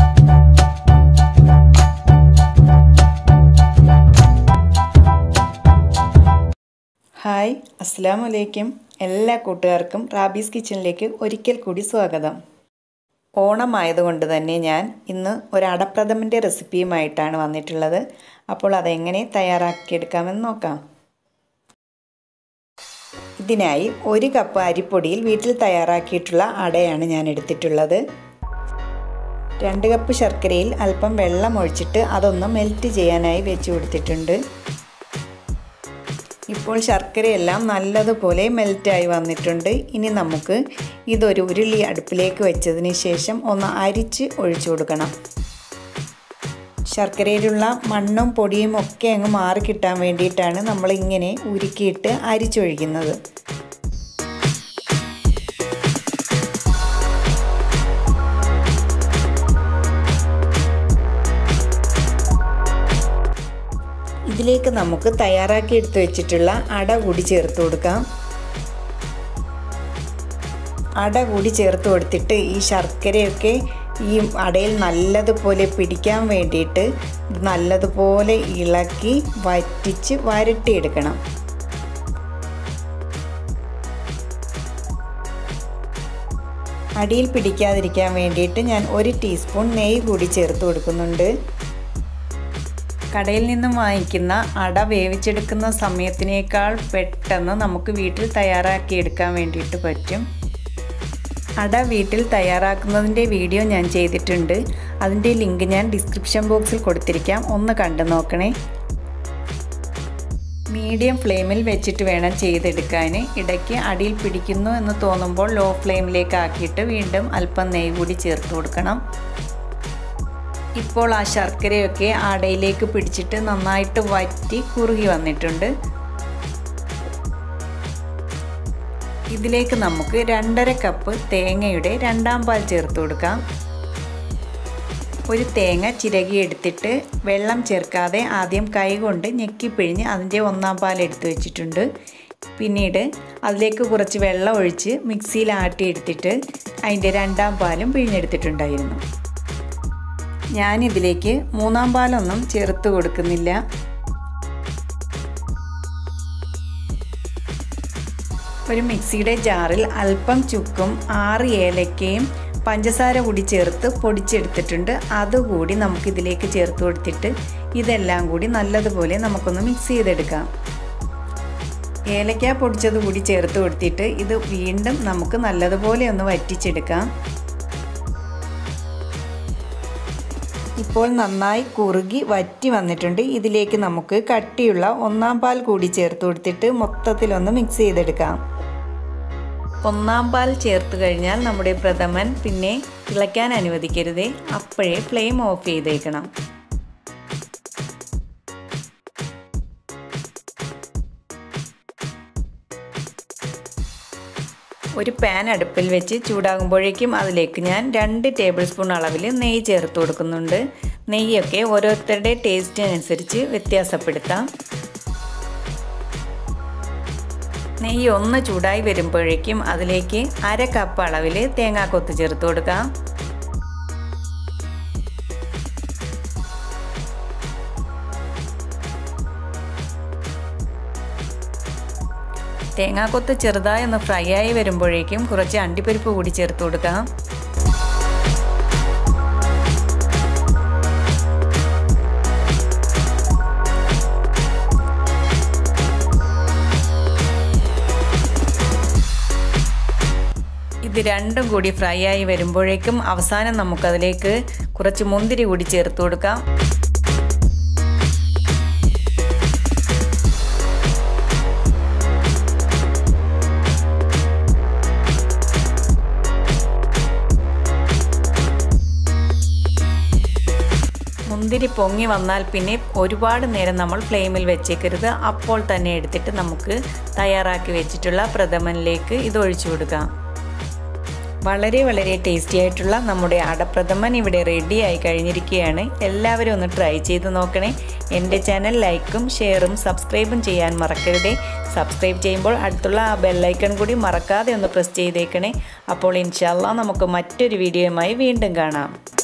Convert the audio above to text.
hi അസ്സാം വലൈക്കും എല്ലാ കൂട്ടുകാർക്കും റാബീസ് കിച്ചണിലേക്ക് ഒരിക്കൽ കൂടി സ്വാഗതം ഓണം ആയതുകൊണ്ട് തന്നെ ഞാൻ ഇന്ന് ഒരു അടപ്രഥമൻ്റെ റെസിപ്പിയുമായിട്ടാണ് വന്നിട്ടുള്ളത് അപ്പോൾ അതെങ്ങനെ തയ്യാറാക്കിയെടുക്കാമെന്ന് നോക്കാം ഇതിനായി ഒരു കപ്പ് അരിപ്പൊടിയിൽ വീട്ടിൽ തയ്യാറാക്കിയിട്ടുള്ള അടയാണ് ഞാൻ എടുത്തിട്ടുള്ളത് രണ്ട് കപ്പ് ശർക്കരയിൽ അല്പം വെള്ളം ഒഴിച്ചിട്ട് അതൊന്ന് മെൽറ്റ് ചെയ്യാനായി വെച്ച് കൊടുത്തിട്ടുണ്ട് ഇപ്പോൾ ശർക്കരയെല്ലാം നല്ലതുപോലെ മെൽറ്റായി വന്നിട്ടുണ്ട് ഇനി നമുക്ക് ഇതൊരു ഉരുളി അടുപ്പിലേക്ക് വെച്ചതിന് ശേഷം ഒന്ന് അരിച്ച് ഒഴിച്ചു കൊടുക്കണം ശർക്കരയിലുള്ള മണ്ണും പൊടിയും ഒക്കെ അങ്ങ് മാറി കിട്ടാൻ വേണ്ടിയിട്ടാണ് നമ്മൾ ഇങ്ങനെ ഉരുക്കിയിട്ട് അരിച്ചൊഴിക്കുന്നത് ഇതിലേക്ക് നമുക്ക് തയ്യാറാക്കി എടുത്തു വെച്ചിട്ടുള്ള അട കൂടി ചേർത്ത് കൊടുക്കാം അട കൂടി ചേർത്ത് കൊടുത്തിട്ട് ഈ ശർക്കരയൊക്കെ ഈ അടയിൽ നല്ലതുപോലെ പിടിക്കാൻ വേണ്ടിയിട്ട് നല്ലതുപോലെ ഇളക്കി വറ്റിച്ച് വരട്ടിയെടുക്കണം അടിയിൽ പിടിക്കാതിരിക്കാൻ വേണ്ടിയിട്ട് ഞാൻ ഒരു ടീസ്പൂൺ നെയ്യ് കൂടി ചേർത്ത് കൊടുക്കുന്നുണ്ട് കടയിൽ നിന്നും വാങ്ങിക്കുന്ന അട വേവിച്ചെടുക്കുന്ന സമയത്തിനേക്കാൾ പെട്ടെന്ന് നമുക്ക് വീട്ടിൽ തയ്യാറാക്കിയെടുക്കാൻ വേണ്ടിയിട്ട് പറ്റും അട വീട്ടിൽ തയ്യാറാക്കുന്നതിൻ്റെ വീഡിയോ ഞാൻ ചെയ്തിട്ടുണ്ട് അതിൻ്റെ ലിങ്ക് ഞാൻ ഡിസ്ക്രിപ്ഷൻ ബോക്സിൽ കൊടുത്തിരിക്കാം ഒന്ന് കണ്ടു നോക്കണേ മീഡിയം ഫ്ലെയിമിൽ വെച്ചിട്ട് വേണം ചെയ്തെടുക്കാൻ ഇടയ്ക്ക് അടിയിൽ പിടിക്കുന്നു എന്ന് തോന്നുമ്പോൾ ലോ ഫ്ലെയിമിലേക്ക് ആക്കിയിട്ട് വീണ്ടും അല്പം നെയ്യ് കൂടി ചേർത്ത് കൊടുക്കണം ഇപ്പോൾ ആ ശർക്കരയൊക്കെ അടയിലേക്ക് പിടിച്ചിട്ട് നന്നായിട്ട് വറ്റി കുറുകി വന്നിട്ടുണ്ട് ഇതിലേക്ക് നമുക്ക് രണ്ടര കപ്പ് തേങ്ങയുടെ രണ്ടാം പാൽ ചേർത്ത് കൊടുക്കാം ഒരു തേങ്ങ ചിരകി എടുത്തിട്ട് വെള്ളം ചേർക്കാതെ ആദ്യം കൈകൊണ്ട് ഞെക്കിപ്പിഴിഞ്ഞ് അതിൻ്റെ ഒന്നാം പാൽ എടുത്ത് വെച്ചിട്ടുണ്ട് പിന്നീട് അതിലേക്ക് കുറച്ച് വെള്ളം ഒഴിച്ച് മിക്സിയിൽ ആട്ടിയെടുത്തിട്ട് അതിൻ്റെ രണ്ടാം പാലും പിഴിഞ്ഞെടുത്തിട്ടുണ്ടായിരുന്നു ഞാനിതിലേക്ക് മൂന്നാം പാലൊന്നും ചേർത്ത് കൊടുക്കുന്നില്ല ഒരു മിക്സിയുടെ ജാറിൽ അല്പം ചുക്കും ആറ് ഏലക്കയും പഞ്ചസാര കൂടി ചേർത്ത് പൊടിച്ചെടുത്തിട്ടുണ്ട് അതുകൂടി നമുക്കിതിലേക്ക് ചേർത്ത് കൊടുത്തിട്ട് ഇതെല്ലാം കൂടി നല്ലതുപോലെ നമുക്കൊന്ന് മിക്സ് ചെയ്തെടുക്കാം ഏലക്ക പൊടിച്ചത് കൂടി ചേർത്ത് കൊടുത്തിട്ട് ഇത് വീണ്ടും നമുക്ക് നല്ലതുപോലെ ഒന്ന് വറ്റിച്ചെടുക്കാം ഇപ്പോൾ നന്നായി കുറുകി വറ്റി വന്നിട്ടുണ്ട് ഇതിലേക്ക് നമുക്ക് കട്ടിയുള്ള ഒന്നാം പാൽ കൂടി ചേർത്ത് കൊടുത്തിട്ട് മൊത്തത്തിലൊന്ന് മിക്സ് ചെയ്തെടുക്കാം ഒന്നാം പാൽ ചേർത്ത് കഴിഞ്ഞാൽ നമ്മുടെ പ്രഥമൻ പിന്നെ തിളയ്ക്കാൻ അനുവദിക്കരുതേ അപ്പോഴേ ഫ്ലെയിം ഓഫ് ചെയ്തേക്കണം ഒരു പാൻ അടുപ്പിൽ വെച്ച് ചൂടാകുമ്പോഴേക്കും അതിലേക്ക് ഞാൻ രണ്ട് ടേബിൾ സ്പൂൺ അളവിൽ നെയ്യ് ചേർത്ത് കൊടുക്കുന്നുണ്ട് നെയ്യൊക്കെ ഓരോരുത്തരുടെ ടേസ്റ്റിനനുസരിച്ച് വ്യത്യാസപ്പെടുത്താം നെയ്യ് ഒന്ന് ചൂടായി വരുമ്പോഴേക്കും അതിലേക്ക് അര കപ്പ് അളവിൽ തേങ്ങാക്കൊത്ത് ചേർത്ത് കൊടുക്കാം തേങ്ങാക്കൊത്ത് ചെറുതായി ഒന്ന് ഫ്രൈ ആയി വരുമ്പോഴേക്കും കുറച്ച് അണ്ടിപ്പരിപ്പ് കൂടി ചേർത്ത് കൊടുക്കാം ഇത് രണ്ടും കൂടി ഫ്രൈ ആയി വരുമ്പോഴേക്കും അവസാനം നമുക്കതിലേക്ക് കുറച്ച് മുന്തിരി കൂടി ചേർത്ത് കൊടുക്കാം മുന്തിരി പൊങ്ങി വന്നാൽ പിന്നെ ഒരുപാട് നേരം നമ്മൾ ഫ്ലെയിമിൽ വെച്ചേക്കരുത് അപ്പോൾ തന്നെ എടുത്തിട്ട് നമുക്ക് തയ്യാറാക്കി വെച്ചിട്ടുള്ള പ്രഥമനിലേക്ക് ഇത് ഒഴിച്ചു കൊടുക്കാം വളരെ വളരെ ടേസ്റ്റി ആയിട്ടുള്ള നമ്മുടെ അടപ്രഥമൻ ഇവിടെ റെഡി ആയി കഴിഞ്ഞിരിക്കുകയാണ് എല്ലാവരും ഒന്ന് ട്രൈ ചെയ്ത് നോക്കണേ എൻ്റെ ചാനൽ ലൈക്കും ഷെയറും സബ്സ്ക്രൈബും ചെയ്യാൻ മറക്കരുതേ സബ്സ്ക്രൈബ് ചെയ്യുമ്പോൾ അടുത്തുള്ള ആ ബെല്ലൈക്കൺ കൂടി മറക്കാതെ ഒന്ന് പ്രസ് ചെയ്തേക്കണേ അപ്പോൾ ഇൻഷാല്ല നമുക്ക് മറ്റൊരു വീഡിയോയുമായി വീണ്ടും കാണാം